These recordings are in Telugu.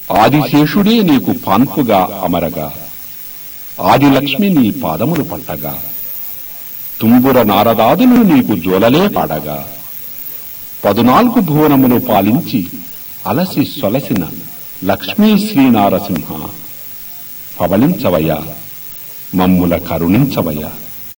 ఆదిశేషుడే నీకు పాన్పుగా అమరగా ఆదిలక్ష్మి నీ పాదములు పట్టగా తుంబుర నారదాదులు నీకు జోలలే పాడగా పదునాలుగు భువనములు పాలించి అలసి సొలసిన లక్ష్మీ శ్రీనారసింహ పవలించవయ్యా మమ్ముల కరుణించవయ్యా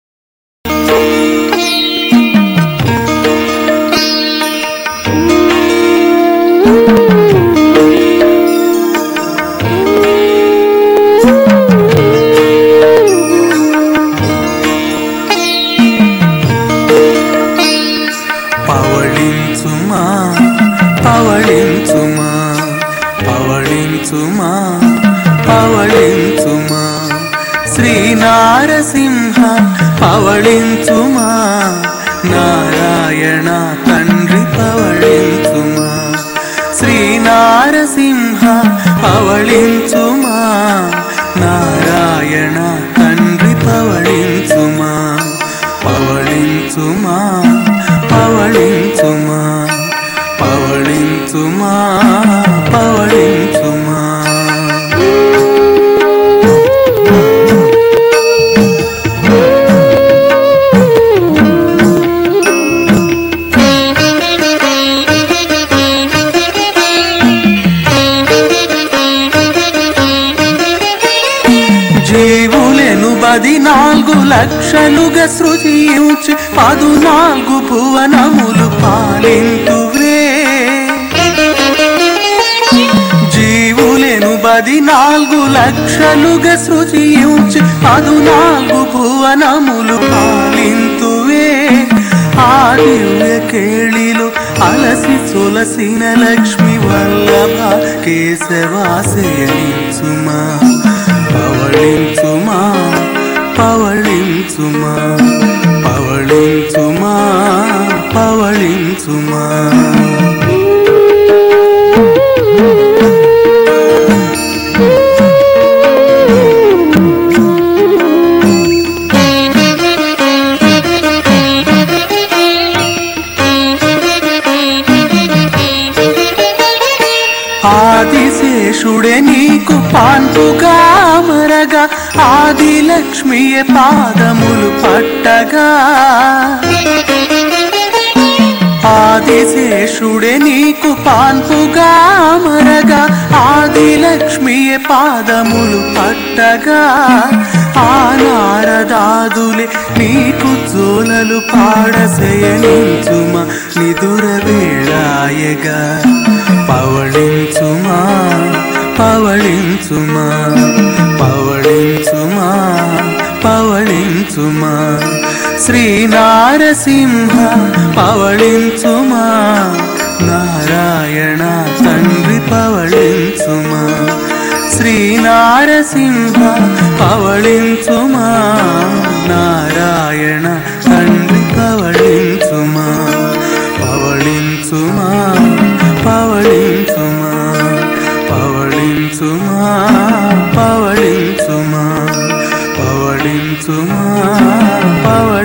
పవళించుమా పవళించుమా పవళించుమా పవళించుమా శ్రీనారసింహ పవళించుమా నారాయణ తండ్రి పవళించుమా శ్రీనారసింహ పవళించుమా నారాయణ తండ్రి పవళించుమా పవళించుమా పవళించుమా పవళించుమా పవళించుమా జీవులెను బది నాలుగు లక్షలుగా సృజించి పదునాలుగు భువనములు పాలింతువ్రే జీవులెను బది నాలుగు లక్షలుగా సృజించి పదునాలుగు భువనములు పాలింతువే ఆ దివ్య కేళిలో అలసి సొలసిన లక్ష్మి వల్లభ కేశవాసయనించుమా పవళించుమా పవళించుమా పవళించుమా పవళించుమా ఆదిశేషుడే నీకు పాన్పుగా మరగా ఆది లక్ష్మియే పాదములు పట్టగా ఆదిశేషుడే నీకు పాన్పుగా మరగా ఆది లక్ష్మియే పాదములు పట్టగా ఆ నారదాదులే నీకు జోలలు పాడసేయనించుమ నిదుర వేళాయగా పవళించుమా పవళించుమా పవళించుమా పవళించుమా శ్రీనారసింహ పవళించుమా నారాయణ తండ్రి పవళించుమా శ్రీనారసింహ పవళించుమా నారాయణ తండ్రి పవళించుమా పవళించుమా పవళించుమా పవళించుమా పవళించుమా పవళించుమా పవళించుమా